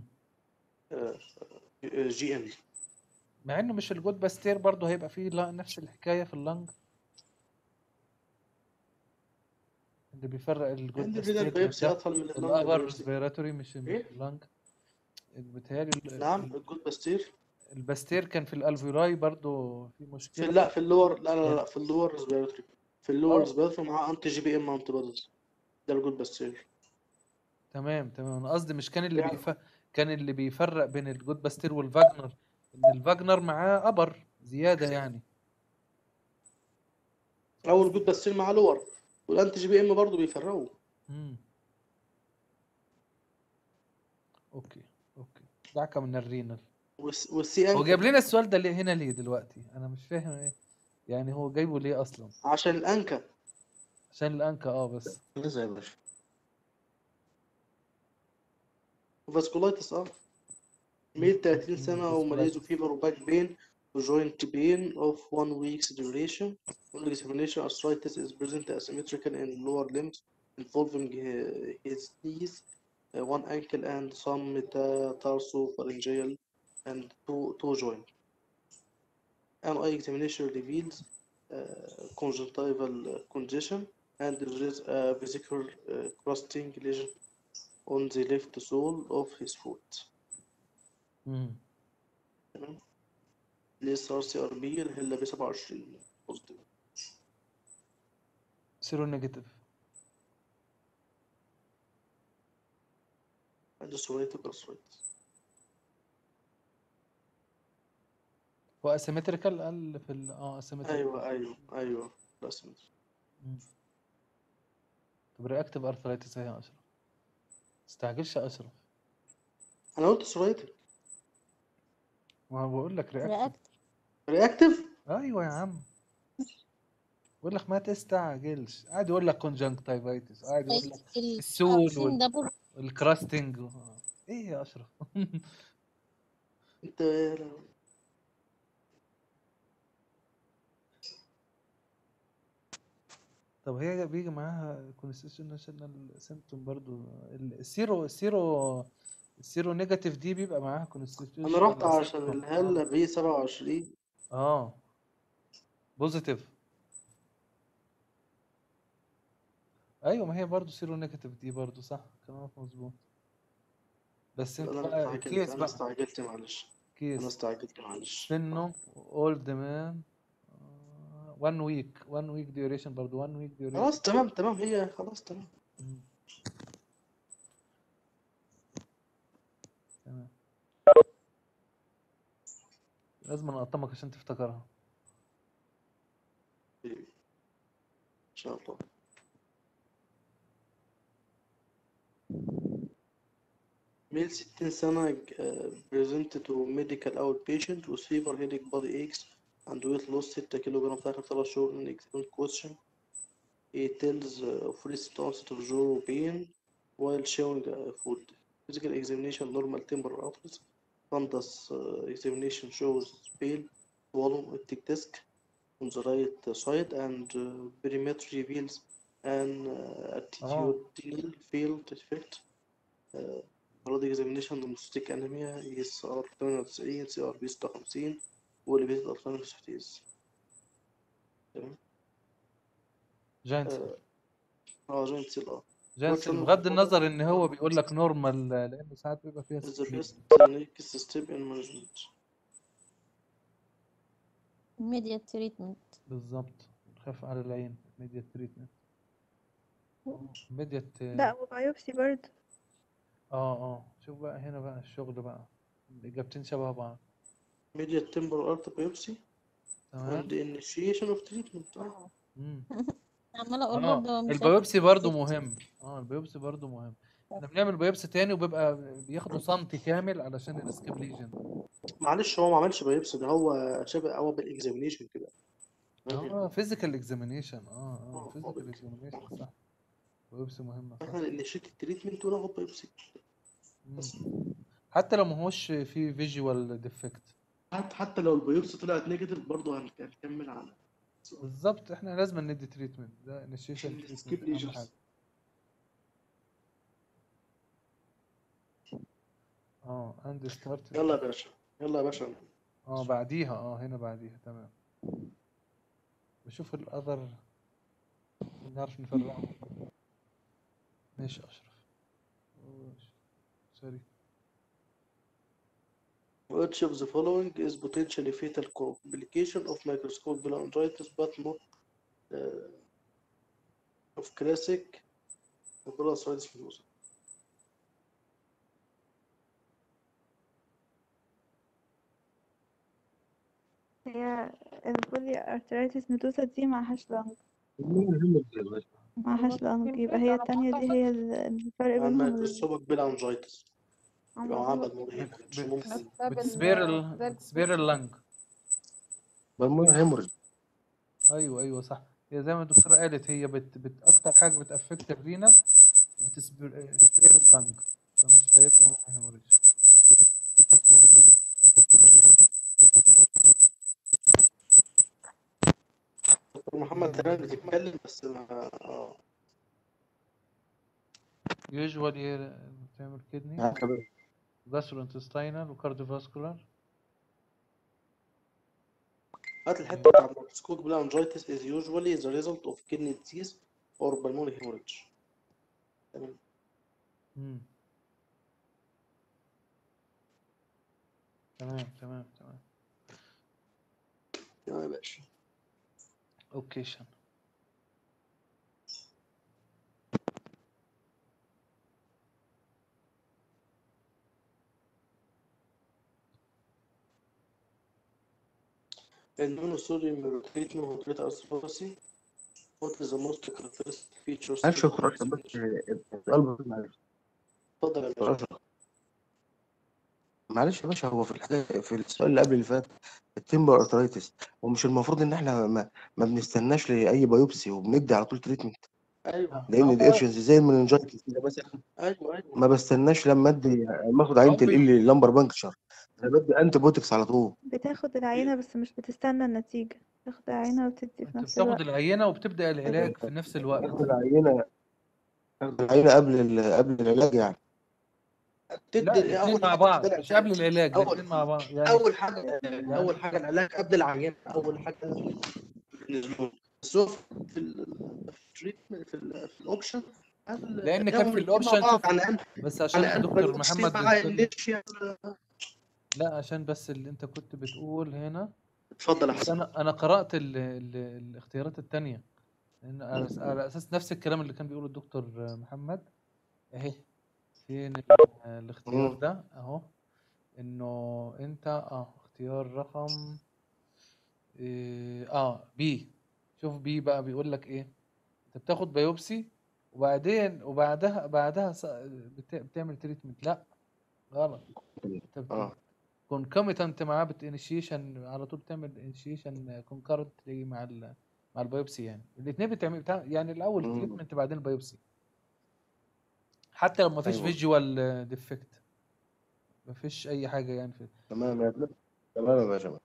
جي ام مع انه مش الجود باستير برضه هيبقى فيه لا نفس الحكايه في اللنج اللي بيفرق الجود عندي الرينال باستير بايوبسي ده اسهل من اللنج الابر بايوبسي ريسبيراتوري مش مش ايه اللنج بيتهيألي ال- نعم ال- الجود باستير الباستير كان في الالفيولاي برضه في في مشكله لا في اللور لا لا يعني لا في اللور ريسبيراتوري في اللور اه ريسبيراتوري معاه انتي جي بي ام انتي بوديز ده الجود باستير تمام تمام انا قصدي مش كان اللي يعني بيف... كان اللي بيفرق بين الجود باستير والفاجنر ان الفاجنر معاه ابر زياده يعني او الجود باستير معاه لور والانتي جي بي ام برضه بيفرقوا امم اوكي اوكي دعك من الرينال والس- والسي هو جايب انكل لنا السؤال ده ليه هنا ليه دلوقتي انا مش فاهم ايه يعني هو جايبه ليه اصلا عشان الانكا عشان الانكا اه بس لسه يا باشا فاسكولايتس اه ميل 30 سنة وماليزو فاسكولايتس فيفر وباك بين وجوينت بين of one week's duration. On examination, arthritis is present asymmetrical in lower limbs involving uh, his knees, uh, one ankle and some metatarso-pharyngeal and toe, toe joint. An eye examination reveals uh, conjunctival congestion and there is a vesicular uh, crusting lesion on the left sole of his foot. امم تمام الاس ار سي ار بي الهلة ب 27 بوزيتيف سيرو نيجاتيف عنده سوريتك ارثرايتس هو اسيمتريكال قال في ال اه اسيمتريكال ايوه ايوه ايوه رسمي طب رياكتيف ارثرايتس ايه يا اشرف تستعجلش يا اشرف انا قلت سوريتك ما هو بقول لك رياكتيف رياكت رياكتيف ايوه يا عم بقول لك ما تستعجلش قاعد يقول لك كونجنكتيفايتس قاعد يقول لك السول التقسيم ده برضه والكراستنج ايه يا اشرف انت طب هي بيجي معاها كونستيتيوشنال سيمتوم برضو السيرو السيرو السيرو نيجاتيف دي بيبقى معاها انا كونستيتيوشنال رحت عشان سيمتوم الهلة ب 27 اه بوزيتيف ايوه ما هي برضو سيرو نيجاتيف دي برضو صح كلامك مظبوط بس انت انا بقى استعجلت كيس انا بقى استعجلت معلش انا كيس استعجلت معلش سنه اولد مان 1 ويك 1 ويك ديوريشن برضو 1 ويك ديوريشن خلاص تمام تمام هي خلاص تمام تمام لازم اقطمك عشان تفتكرها ان شاء الله ميل 60 سنة uh, presented to medical outpatient with fever, headache, body aches and weight loss 6 كيلو في آخر 3 شهور in examined question. He tells uh, of recent onset of jaw pain while showing uh, food. Physical examination normal temporal outputs. Fundus uh, examination shows pale, swollen optic disc on the right side and uh, perimetry reveals an uh, attitudinal field defect. Uh, blood examination domestic anemia ESR 98 CRB 56 واللي أطفال نفسيتيز تمام جاينت اه اه جوينت سيل اه جاينت What's بغض on- النظر ان هو بيقول لك نورمال لانه ساعات بيبقى فيها is the سكرين. best next step in management immediate treatment بالظبط خاف على العين ميديا تريتمنت ميديا لا وبايوبسي برضه اه اه شوف بقى هنا بقى الشغل بقى الاجابتين شبه بعض immediate temporal art biopsy تمام and initiation of treatment اه مم. عمالة اقول اه برضه مش البيوبسي برضو عارفة مهم اه البيوبسي برضو مهم احنا بنعمل بيوبسي تاني وبيبقى بياخدوا سنتي كامل علشان الاسكيب ليجن معلش هو ما عملش بايوبسي ده هو شبه هو بالاكزامينيشن كده اه فيزيكال اكزامينيشن اه اه آه، فيزيكال آه. اكزامينيشن صح بايوبسي مهمة صح احنا نشيت التريتمنت وناخد بايوبسي مم. حتى لو ما هوش في فيجوال ديفكت حتى حتى لو البيوبسي طلعت نيجاتيف برضه هن- هنكمل على بالظبط احنا لازم ندي تريتمنت ده انيشيشن عشان تريتمنت نسكيب اهم ليجرز حاجة اه اند ستارت يلا يا باشا يلا يا باشا اه بعديها اه هنا بعديها تمام بشوف الاذر نعرف نفرقهم ماشي اشرف سوري Which of the following is potentially fatal complication of microscopic meningitis but not uh, of classic meningitis fibrosa? هي البولي ارترايتس نودوسا دي معهاش لانج مين الهيموريدج يا باشا؟ معهاش لانج يمكن يبقى هي أنا التانية دي هي ال- الفرق مع بينهم ال- الميكروسكوبيك meningitis يبقى معاه عملوها بالمونيا مش بت- ممكن بسبب بتسبير ال- ال... زي بتسبير اللنج بالمونيا هيموريدج ايوه ايوه صح هي زي ما الدكتوره قالت هي بت... بت... اكتر حاجه بتافكت الرينال وتسبير تسبير اللنج فمش هيبقى معاها هيموريج دكتور محمد تمام بتتكلم بس ما اه يوجوالي بتعمل كدني معاك يا باشا. جاسترو انتستينال وكارديوفاسكولار هات الحته بتاع microscopic meningitis is usually the result of kidney disease or pulmonary hemorrhage تمام امم تمام تمام تمام تمام يا باشا اوكيشن In monosodium treatment of platelet arthropathy, what is the most characteristic features معلش to يا دكتور اشرف بس السؤال بسيط معلش اتفضل يا دكتور باشا اشرف معلش يا باشا هو في الحاجة في السؤال اللي قبل اللي فات التمبر ارترايتس ومش المفروض ان احنا ما, ما بنستناش لاي بايوبسي وبندي على طول تريتمنت ايوه لان هو الارشنز زي المننجايتس كده مثلا ايوه ايوه ما بستناش لما ادي لما اخد عينه أو بي- ال لامبر بانكشر انا بدي انتي بوتكس على طول بتاخد العينة بس مش بتستنى النتيجة تاخد العينة وتدي في انت نفس بتاخد الوقت العينه وبتبدا العلاج في نفس الوقت اخد العينه اخد العينه قبل ال- قبل العلاج يعني لا تدي الاثنين اول مع حاجه بعض تبدا مش قبل العلاج اول الاثنين مع بعض يعني اول حاجه يعني اول حاجه العلاج قبل العيان اول حاجه بالنسبه له بس هو في ال- في التريتمنت في, ال- في الاوبشن قبل لان كان في ياخد الاتنين مع الاوبشن بعض شوف على الاقل بس عشان على الاقل دكتور بايوبسي محمد مع بتقول انيشيال لا عشان بس اللي انت كنت بتقول هنا اتفضل يا بس حسن انا انا قرات ال ال الاختيارات التانية لان على أس- على اساس نفس الكلام اللي كان بيقوله الدكتور محمد اهي فين ال- الاختيار مم. ده اهو انه انت اه اختيار رقم إيه اه بي شوف بي بقى بيقول لك ايه انت بتاخد بايوبسي وبعدين وبعدها بعدها ص- بت- بتعمل تريتمنت لا غلط انت بت... اه كونكوميتنت معاه بتانيشيشن على طول بتعمل انيشيشن كونكرنت مع ال مع البيوبسي يعني الاثنين بتعمل بتاع يعني الاول مم. تريتمنت بعدين البيوبسي حتى لو ما فيش ايوه فيجوال ديفكت ما فيش اي حاجه يعني في تمام يا باشا تمام يا باشا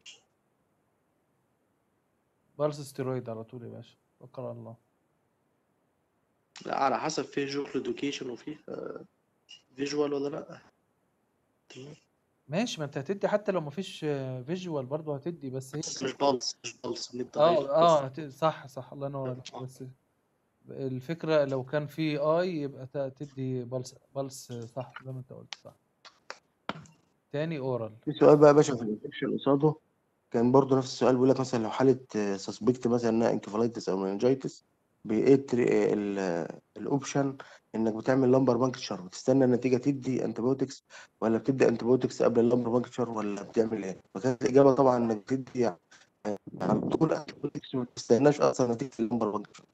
بالس ستيرويد على طول يا باشا توكل على الله لا على حسب فيه جوكل ادوكيشن وفيه فيجوال ولا لا تمام ماشي ما انت هتدي حتى لو ما فيش فيجوال برضه هتدي بس هي بس مش بالس مش بالس بنبدا اه دايركت اه بس هت- صح صح الله ينور عليك آه. بس الفكره لو كان في اي يبقى ت- تدي بالس بالس صح زي ما انت قلت صح تاني اورال في سؤال بقى يا باشا في الانفكشن قصاده كان برضو نفس السؤال بيقول لك مثلا لو حالة سسبكت مثلا انها انكفالايتس او مننجايتس بايه الاوبشن انك بتعمل لامبر بانكتشر بتستنى النتيجة تدي انتبيوتكس ولا بتدي انتبيوتكس قبل اللامبر بانكتشر ولا بتعمل ايه؟ فكانت الإجابة طبعا انك تدي يعني على طول انتبيوتكس ما تستناش اصلا نتيجة اللامبر بانكتشر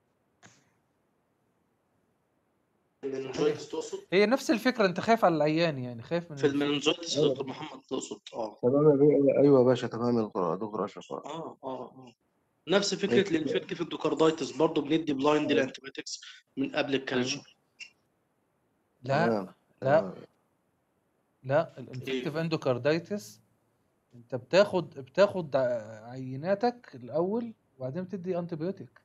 المننجايتس تقصد هي نفس الفكره انت خايف على العيان يعني خايف من في الف... المننجايتس يا ايوه دكتور محمد تقصد اه تمام يا بيه ايوه يا باشا تمام يا دكتور دكتور اشرف اه اه اه نفس فكره الانفكتيف اندوكاردايتس برضه بندي بلايند الانتيبيوتكس من قبل الكالتشر لا تمام لا تمام لا الانفكتيف اندوكاردايتس انت بتاخد بتاخد ع- عيناتك الاول وبعدين بتدي انتيبيوتيك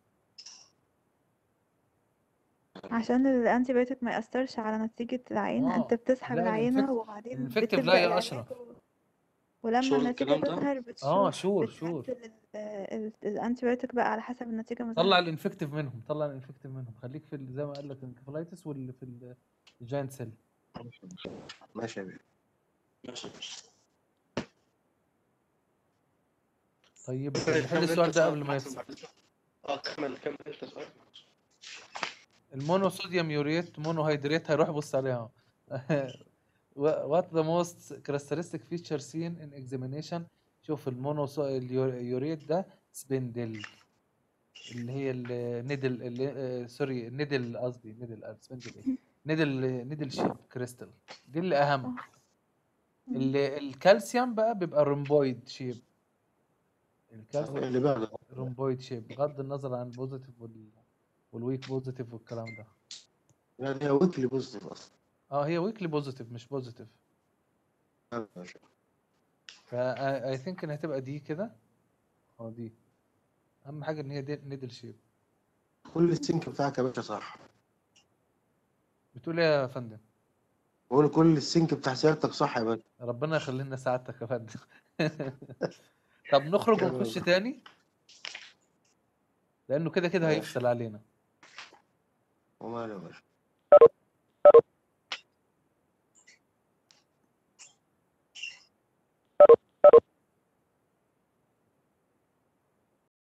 عشان الانتي بايوتيك ما يأثرش على نتيجة العينة انت اه بتسحب لا العينة الانفكت وبعدين الانفكتيف لا بتبدأ يا العلاج اشرف و- ولما شور النتيجة الكلام ده تظهر اه بتشوف شور شور بتعدل الانتي بايوتيك بقى على حسب النتيجة ما طلع ظهرت الانفكتيف منهم طلع الانفكتيف منهم خليك في ال- زي ما قال لك الانكفالايتس واللي في ال- الجاينت سيل ماشي يا بيه ماشي طيب طيب نحل كمل السؤال انت ده سؤال قبل ما احسن يفصل بعد كده. اه كمل كمل انت سؤال المونوصوديوم يوريت مونوهيدريت هيروح يبص عليها what the most characteristic feature seen in examination شوف المونويوريت ده سبندل اللي هي النيدل اللي سوري نيدل قصدي نيدل سبندل ايه نيدل نيدل شيب كريستال دي اللي اهم صح اللي الكالسيوم بقى بيبقى رومبويد شيب الكالسيوم اللي بعده رومبويد شيب بغض النظر عن البوزيتيف وال والويك بوزيتيف والكلام ده يعني هي ويكلي بوزيتيف اصلا اه هي ويكلي بوزيتيف مش بوزيتيف ماشي. فا اي ثينك ان هتبقى دي كده اه دي اهم حاجه ان هي دي نيدل شيب كل السينك بتاعك يا باشا صح بتقول ايه يا فندم بقول كل السينك بتاع سيادتك صح يا باشا ربنا يخلي لنا سعادتك يا فندم طب نخرج ونخش تاني لانه كده كده ماشي. هيفصل علينا وماله يا باشا